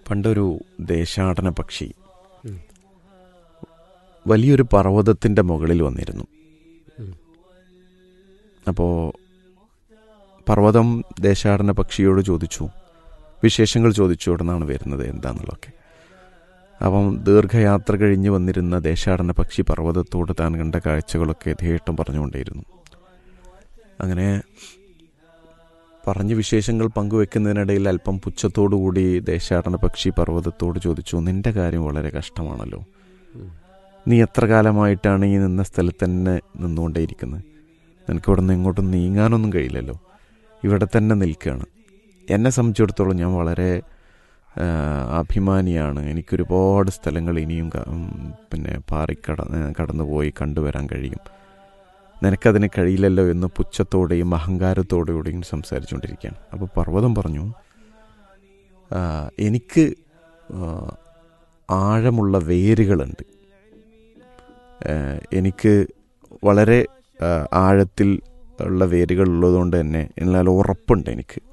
പണ്ടൊരു ദേശാടന പക്ഷി വലിയൊരു പർവ്വതത്തിൻ്റെ മുകളിൽ വന്നിരുന്നു അപ്പോൾ പർവ്വതം ദേശാടന പക്ഷിയോട് ചോദിച്ചു വിശേഷങ്ങൾ ചോദിച്ചു എവിടെ നിന്നാണ് വരുന്നത് എന്താണെന്നുള്ളതൊക്കെ അപ്പം ദീർഘയാത്ര കഴിഞ്ഞ് വന്നിരുന്ന ദേശാടന പക്ഷി പർവ്വതത്തോട് താൻ കണ്ട കാഴ്ചകളൊക്കെ യഥേഷ്ടം പറഞ്ഞുകൊണ്ടേയിരുന്നു അങ്ങനെ പറഞ്ഞ് വിശേഷങ്ങൾ പങ്കുവെക്കുന്നതിനിടയിൽ അല്പം പുച്ഛത്തോടുകൂടി ദേശാടന പക്ഷി പർവ്വതത്തോട് ചോദിച്ചു നിന്റെ കാര്യം വളരെ കഷ്ടമാണല്ലോ നീ എത്ര കാലമായിട്ടാണ് ഈ നിന്ന സ്ഥലത്ത് തന്നെ നിന്നുകൊണ്ടേയിരിക്കുന്നത് നിനക്ക് ഇവിടെ നിന്ന് ഇങ്ങോട്ടും നീങ്ങാനൊന്നും കഴിയില്ലല്ലോ ഇവിടെ തന്നെ നിൽക്കുകയാണ് എന്നെ സംബന്ധിച്ചിടത്തോളം ഞാൻ വളരെ ആ, അഭിമാനിയാണ് എനിക്കൊരുപാട് സ്ഥലങ്ങൾ ഇനിയും ക- ഉം, പിന്നെ പാറിക്കട കടന്നുപോയി കണ്ടുവരാൻ കഴിയും നിനക്കതിന് കഴിയില്ലല്ലോ എന്ന് പുച്ഛത്തോടെയും അഹങ്കാരത്തോടെയും സംസാരിച്ചുകൊണ്ടിരിക്കുകയാണ് അപ്പോൾ പർവ്വതം പറഞ്ഞു "ആ, എനിക്ക് ആ, ആഴമുള്ള വേരുകളുണ്ട് ആ, എനിക്ക് വളരെ ആ, ആഴത്തിൽ ഉള്ള വേരുകൾ ഉള്ളതുകൊണ്ട് തന്നെ എന്നാൽ ഉറപ്പുണ്ട് എനിക്ക്